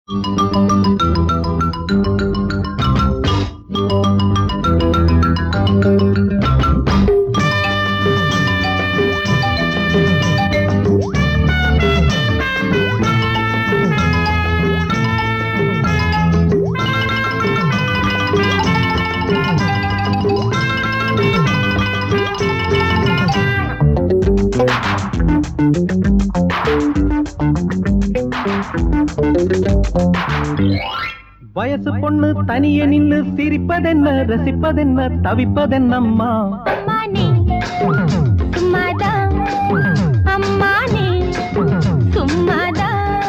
வயசு பொண்ணு தனியே நின்னு சிரிப்பதென்ன ரசிப்பதென்ன தவிப்பதென்னம்மா அம்மானே சும்மாதான் அம்மானே சும்மாதான்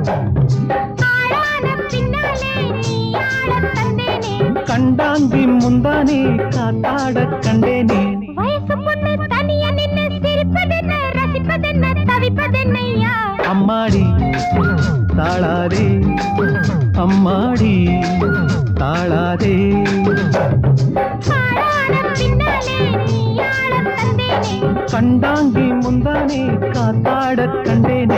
ஆளான பின்னாலே நீ ஆளத் தந்தேனே கண்டாங்கி முந்தானே காத்தாட கண்டேனே வயசு பொண்ணு தனியா நின்னு சிரிப்பதென்ன ரசிப்பதென்ன தவிப்பதென்னையா அம்மாடி தாளாதே அம்மாடி தாளாதே ஆளான பின்னாலே நீ ஆளத் தந்தேனே கண்டாங்கி முந்தானே காத்தாட கண்டேனே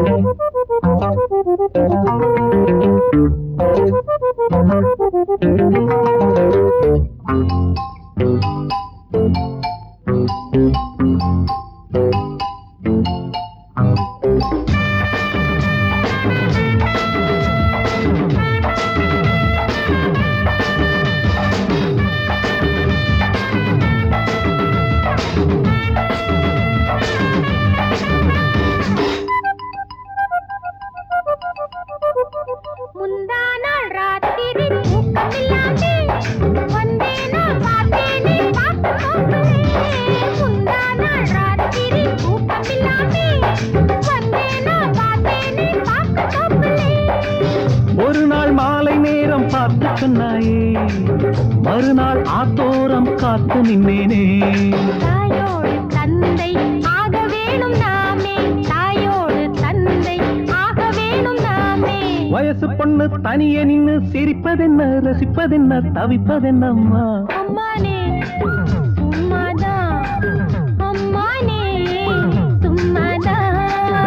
முந்தா நாள் ராத்திரி தூக்கமில்லாமே வந்தேனா பார்த்தேனே பார்த்து போகலே முந்தா நாள் ராத்திரி தூக்கமில்லாமே வந்தேனா பார்த்தேனே பார்த்து போகலே ஒரு நாள் மாலை நேரம் பார்த்து சொன்னாயே மறுநாள் ஆத்தோரம் காத்து நின்னேனே தாயோடு தந்தை ஆக வேணும் நாமே தாயோடு தந்தை ஆக வேணும் நாமே வயசு பொண்ணு தனியே நின்னு சிரிப்பதென்ன ரசிப்பதென்ன தவிப்பதென்னம்மா அம்மானே சும்மாதான் அம்மானே சும்மாதான்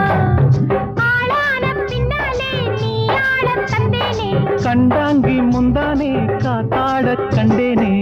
ஆளான பின்னாலே நீ ஆளத் தந்தேனே கண்டாங்கி முந்தானே காத்தாட கண்டேனே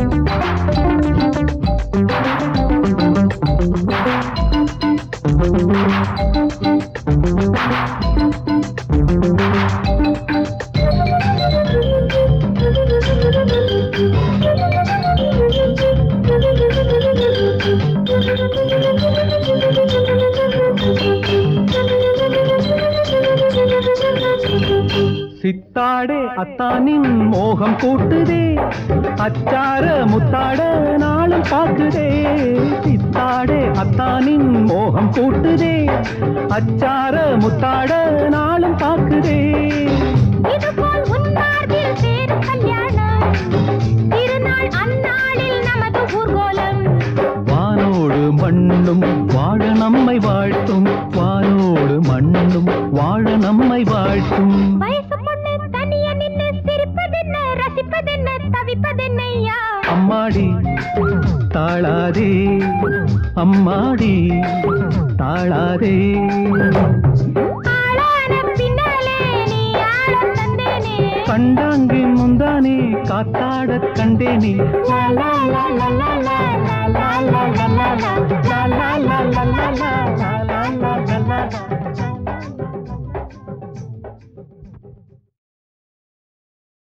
சித்தாடே அத்தானின் மோகம் கூட்டுதே அச்சார முத்தாட நாளும் பாக்குதே சித்தாடே அத்தானின் மோகம் கூட்டுதே அச்சார முத்தாட நாளும் பாக்குதே இதுபோல் உன்மார்பில் சேரும் கல்யாணம் திருநாள் அந்நாளில் நமது ஊர்கோலம் வானோடு மண்ணும் வாழ நம்மை வாழ்த்தும் வானோடு மண்ணும் வாழ நம்மை வாழ்த்தும் வயசு பொண்ணு தனியா நின்னு சிரிப்பதென்ன ரசிப்பதென்ன தவிப்பதென்னையா அம்மாடி தாளாதே அம்மாடி தாளாதே ஆளான பின்னாலே நீ ஆளத் தந்தேனே கண்டாங்கி முந்தானே காத்தாட கண்டேனே லா லா லா லா லா லா லா லா லா லா லா